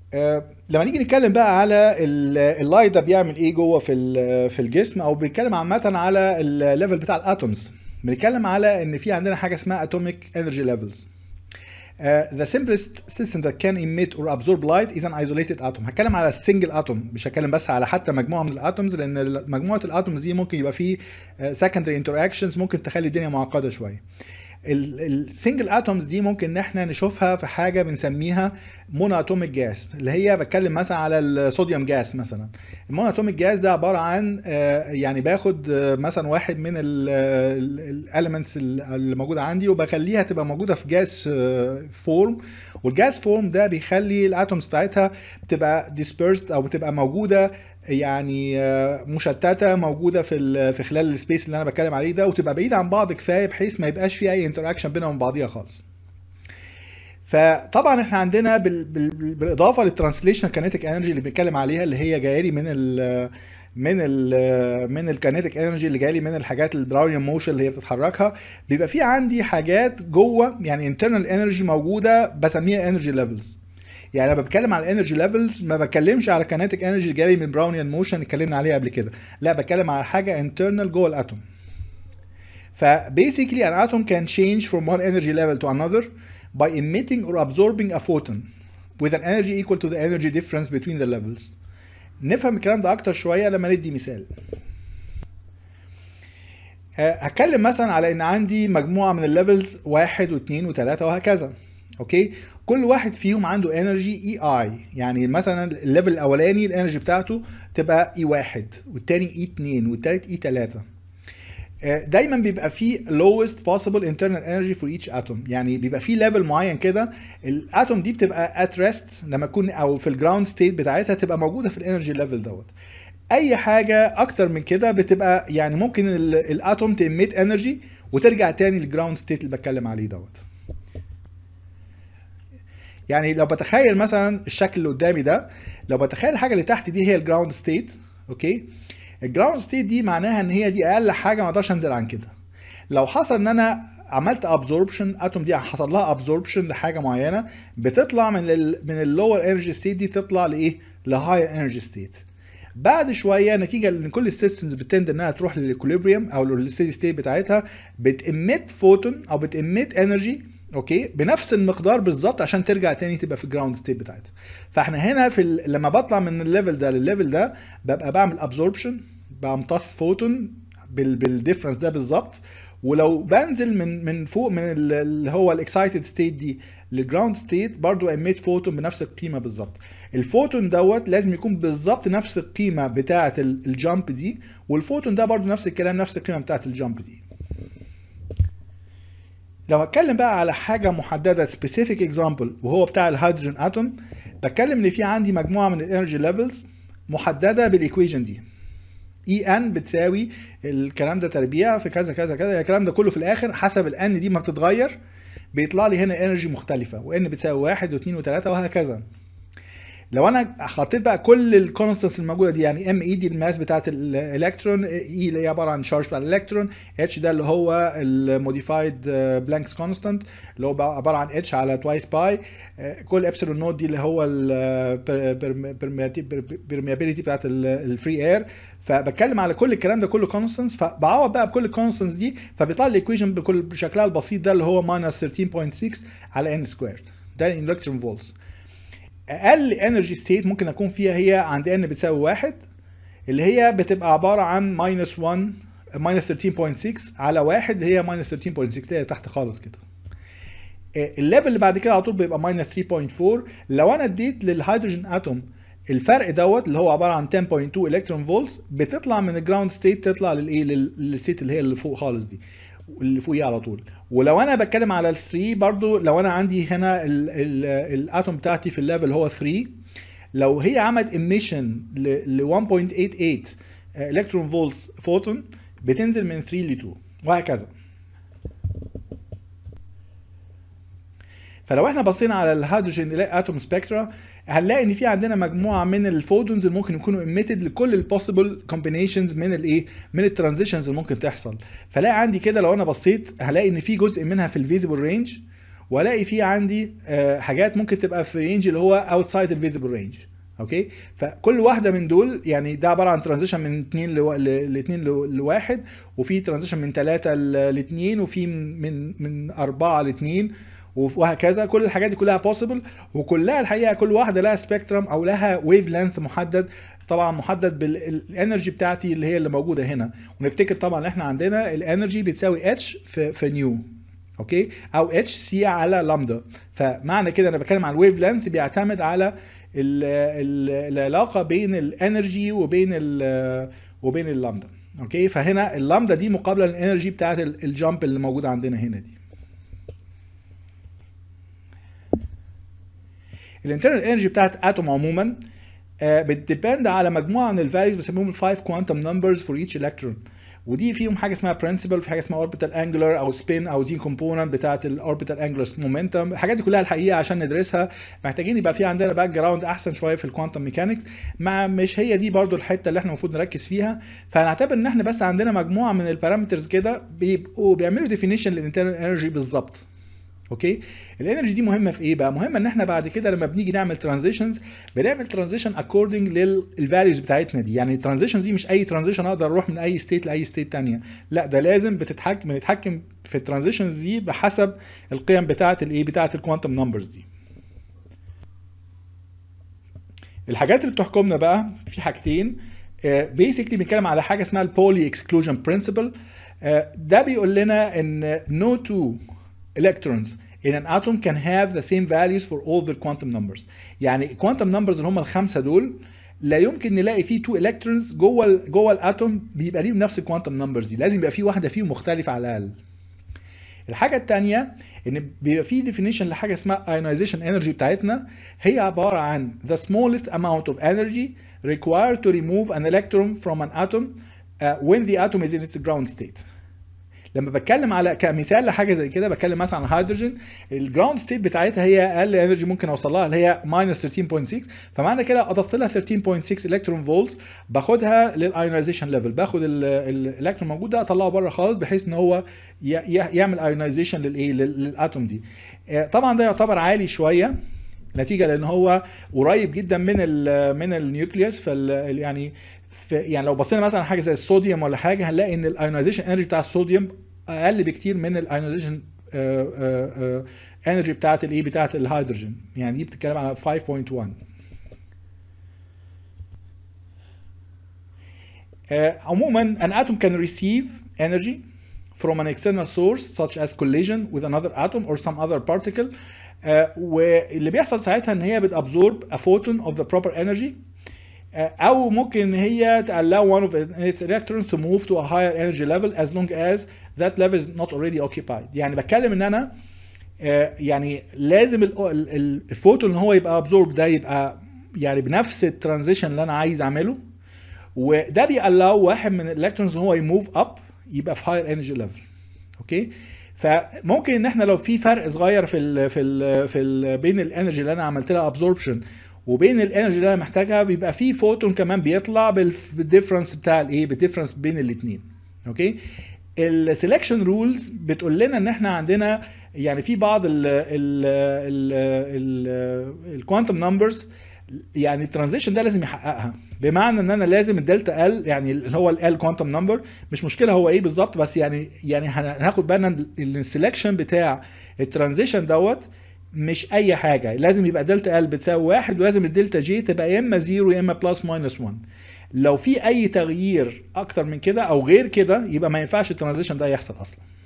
آه، لما نيجي نتكلم بقى على ال- اللايت ده بيعمل ايه جوه في ال- في الجسم او بيتكلم عامه على الليفل بتاع الاتومز بنتكلم على ان في عندنا حاجه اسمها atomic energy levels Uh, the simplest system that can emit or absorb light is an isolated atom هتكلم على السنجل اتوم مش هتكلم بس على حتى مجموعه من الاتومز لان مجموعه الاتومز دي ممكن يبقى فيه uh, secondary interactions ممكن تخلي الدنيا معقده شويه السنجل اتومز دي ممكن ان احنا نشوفها في حاجه بنسميها مونو اتوميك جاس اللي هي بتكلم مثلا على الصوديوم جاس مثلا المونو اتوميك جاس ده عباره عن آه، يعني باخد آه، مثلا واحد من الاليمنتس اللي موجوده عندي وبخليها تبقى موجوده في جاس فورم والجاس فورم ده بيخلي الاتومز بتاعتها بتبقى dispersed او بتبقى موجوده يعني آه، مشتته موجوده في ال- في خلال السبيس اللي انا بتكلم عليه ده وتبقى بعيده عن بعض كفايه بحيث ما يبقاش في اي انتراكشن بينهم وبين بعضيها خالص فطبعا احنا عندنا بال... بال... بالاضافه للترانسليشن كانيتيك انرجي اللي بنتكلم عليها اللي هي جايه لي من ال من ال من الكانيتيك انرجي اللي جاي لي من الحاجات البراونيان موشن اللي هي بتتحركها بيبقى في عندي حاجات جوه يعني انترنال انرجي موجوده بسميها انرجي ليفلز يعني لما بتكلم على الانرجي ليفلز ما بتكلمش على كانيتيك انرجي جاي من براونيان موشن اتكلمنا عليها قبل كده لا بتكلم على حاجه انترنال جوه الاتوم فباسically an atom can change from one energy level to another by emitting or absorbing a photon with an energy equal to the energy difference between the levels. نفهم الكلام ده اكتر شويه لما ندي مثال. آه، هتكلم مثلا على ان عندي مجموعه من الليفلز واحد واثنين وثلاثه وهكذا. اوكي؟ كل واحد فيهم عنده انرجي اي اي يعني مثلا الليفل الاولاني الانرجي بتاعته تبقى اي واحد والتاني اي 2 والتالت اي 3 دايما بيبقى فيه lowest possible internal energy for each atom يعني بيبقى فيه ليفل معين كده الاتوم دي بتبقى at rest لما تكون او في الجراوند ستيت بتاعتها تبقى موجوده في الانرجي ليفل دوت اي حاجه اكتر من كده بتبقى يعني ممكن ال- الاتوم تميت انرجي وترجع تاني للجراوند ستيت اللي بتكلم عليه دوت يعني لو بتخيل مثلا الشكل اللي قدامي ده لو بتخيل الحاجه اللي تحت دي هي الجراوند ستيت اوكي الجراوند ستيت دي معناها ان هي دي اقل حاجه ما اقدرش انزل عن كده لو حصل ان انا عملت ابزوربشن اتوم دي حصل لها ابزوربشن لحاجه معينه بتطلع من ال من اللور انرجي ستيت دي تطلع لايه لهاير انرجي ستيت بعد شويه نتيجه لان كل السيستمز بتند انها تروح للاكوليبريم او للستيدي ستيت بتاعتها بتemit فوتون او بتemit انرجي اوكي بنفس المقدار بالظبط عشان ترجع تاني تبقى في الجراوند ستيت بتاعتها فاحنا هنا في ال... لما بطلع من الليفل ده للليفل ده ببقى بعمل ابزوربشن بمتص فوتون بال... بالديفرنس ده بالظبط ولو بنزل من من فوق من ال- اللي هو الاكسايتد ستيت دي للجراوند ستيت برضو اميت فوتون بنفس القيمه بالظبط الفوتون دوت لازم يكون بالظبط نفس القيمه بتاعه ال- الجامب دي والفوتون ده برضو نفس الكلام نفس القيمه بتاعه الجامب دي لو هتكلم بقى على حاجه محدده سبيسيفيك اكزامبل وهو بتاع الهيدروجين اتوم بتكلم ان في عندي مجموعه من الانرجي ليفلز محدده بالايكويشن دي اي ان بتساوي الكلام ده تربيع في كذا كذا كذا الكلام ده كله في الاخر حسب الان دي ما بتتغير بيطلع لي هنا انرجي مختلفه وان بتساوي واحد واثنين وثلاثه وهكذا لو انا حطيت بقى كل الكونستنس الموجوده دي يعني ام اي دي الماس بتاعت الالكترون اي اللي هي عباره عن شارج بتاع الالكترون اتش ده اللي هو الموديفايد بلانكس كونستانت اللي هو بقى عباره عن اتش على توايس باي كل ابسلون نوت دي اللي هو البرميابيليتي بتاعت الفري اير فبتكلم على كل الكلام ده كله كونستنس فبعوض بقى بكل الكونستنس دي فبيطلع لي الايكويشن بكل بشكلها البسيط ده اللي هو ماينس 13.6 على ان سكويرد ده الالكترون فولتس اقل انرجي ستيت ممكن اكون فيها هي عند ان بتساوي واحد اللي هي بتبقى عباره عن ماينس 1 ماينس 13.6 على واحد اللي هي ماينس 13.6 اللي هي تحت خالص كده الليفل اللي بعد كده على طول بيبقى ماينس 3.4 لو انا اديت للهيدروجين اتوم الفرق دوت اللي هو عباره عن 10.2 الكترون فولتس بتطلع من الجراوند ستيت تطلع للايه للستيت اللي هي اللي فوق خالص دي اللي فوقيه على طول ولو انا بتكلم على ال 3 برضو لو انا عندي هنا الاتوم بتاعتي في الليفل هو 3 لو هي عملت ايميشن ل 1.88 الكترون فولتس فوتون بتنزل من 3 ل 2 وهكذا فلو احنا بصينا على الهيدروجين اتوم سبيكترا هنلاقي ان في عندنا مجموعه من الفوتونز اللي ممكن يكونوا ايميتد لكل البوسيبل كومبينيشنز من الايه من الترانزيشنز اللي ممكن تحصل فلاقي عندي كده لو انا بصيت هلاقي ان في جزء منها في الفيزيبل رينج والاقي فيه عندي آه، حاجات ممكن تبقى في رينج اللي هو اوتسايد الفيزيبل رينج اوكي فكل واحده من دول يعني ده عباره عن ترانزيشن من 2 ل 2 لواحد وفي ترانزيشن من 3 ل 2 وفي من من 4 ل 2 وهكذا كل الحاجات دي كلها بوسيبل وكلها الحقيقه كل واحده لها سبيكترم او لها ويف لينث محدد طبعا محدد بالانرجي بتاعتي اللي هي اللي موجوده هنا ونفتكر طبعا احنا عندنا الانرجي بتساوي اتش في في نيو اوكي او اتش سي على لامدا فمعنى كده انا بتكلم عن الويف لينث بيعتمد على ال ال العلاقه بين الانرجي وبين ال وبين اللامدا اوكي فهنا اللامدا دي مقابله للانرجي بتاعت الجامب اللي موجوده عندنا هنا دي الانترنال انرجي بتاعت اتوم عموما بتديبند على مجموعه من الفاليوز بنسميهم الفايف كوانتم نمبرز فور ايتش الكترون ودي فيهم حاجه اسمها برنسبل في حاجه اسمها اوربيتال انجلر او سبين او زين كومبوننت بتاعه الاوربيتال انجلر مومنتم الحاجات دي كلها الحقيقه عشان ندرسها محتاجين يبقى في عندنا باك جراوند احسن شويه في الكوانتم ميكانكس مع مش هي دي برضو الحته اللي احنا المفروض نركز فيها فهنعتبر ان احنا بس عندنا مجموعه من البارامترز كده بيبقوا بيعملوا ديفينيشن للانترنال انرجي بالظبط اوكي الانرجي دي مهمه في ايه بقى مهمه ان احنا بعد كده لما بنيجي نعمل ترانزيشنز بنعمل ترانزيشن اكوردنج للفاليوز بتاعتنا دي يعني الترانزيشن دي مش اي ترانزيشن اقدر اروح من اي ستيت لاي ستيت تانية لا ده لازم بتتحكم بنتحكم في الترانزيشنز دي بحسب القيم بتاعه الايه بتاعه الكوانتم نمبرز دي الحاجات اللي بتحكمنا بقى في حاجتين بيسكلي uh, بنتكلم على حاجه اسمها البولي اكسكلوجن برنسبل ده بيقول لنا ان no two electrons in an atom can have the same values for all the quantum numbers يعني quantum numbers اللي هم الخمسه دول لا يمكن نلاقي فيه تو الكترونز جوه ال جوه الاتوم بيبقى ليهم نفس الكوانتم نمبرز دي لازم يبقى في واحده فيهم مختلفه على الاقل الحاجه الثانيه ان بيبقى في ديفينيشن لحاجه اسمها ionization energy بتاعتنا هي عباره عن the smallest amount of energy required to remove an electron from an atom uh, when the atom is in its ground state لما بتكلم على كمثال لحاجه زي كده بتكلم مثلا عن الهيدروجين الجراوند ستيت بتاعتها هي اقل انرجي ممكن اوصل لها اللي هي ماينس 13.6 فمعنى كده اضفت لها 13.6 الكترون فولتس باخدها للايونايزيشن ليفل باخد الالكترون موجود ده اطلعه بره خالص بحيث ان هو يعمل ايونايزيشن للايه للاتوم دي طبعا ده يعتبر عالي شويه نتيجه لان هو قريب جدا من ال من النيوكليوس فال يعني يعني لو بصينا مثلا حاجه زي الصوديوم ولا حاجه هنلاقي ان الايونايزيشن انرجي بتاع الصوديوم اقل بكتير من الايونايزيشن انرجي بتاعت الايه بتاعت الهيدروجين يعني دي بتتكلم على 5.1 عموما an atom can receive energy from an external source such as collision with another atom or some other particle uh, واللي بيحصل ساعتها ان هي بتابزورب a photon of the proper energy او ممكن ان هي allow one of its electrons to move to a higher energy level as long as that level is not already occupied يعني بتكلم ان انا يعني لازم الفوتون ان هو يبقى absorbed ده يبقى يعني بنفس الترانزيشن اللي انا عايز اعمله وده بيألاو واحد من الالكترونز ان هو يموف اب يبقى في هاير انرجي ليفل اوكي فممكن ان احنا لو في فرق صغير في ال في ال في ال بين الانرجي اللي انا عملت لها ابزوربشن وبين الانرجي اللي انا محتاجها بيبقى في فوتون كمان بيطلع بالديفرنس بتاع الايه بالديفرنس بين الاثنين اوكي السelection رولز بتقول لنا ان احنا عندنا يعني في بعض الكوانتم نمبرز يعني الترانزيشن ده لازم يحققها بمعنى ان انا لازم الدلتا ال يعني اللي هو ال كوانتم نمبر مش مشكله هو ايه بالظبط بس يعني يعني هناخد بالنا السelection بتاع الترانزيشن دوت مش اي حاجه لازم يبقى دلتا ال بتساوي واحد ولازم الدلتا جي تبقى يا اما زيرو يا اما بلس ماينس 1 لو في اي تغيير اكتر من كده او غير كده يبقى ما ينفعش الترانزيشن ده يحصل اصلا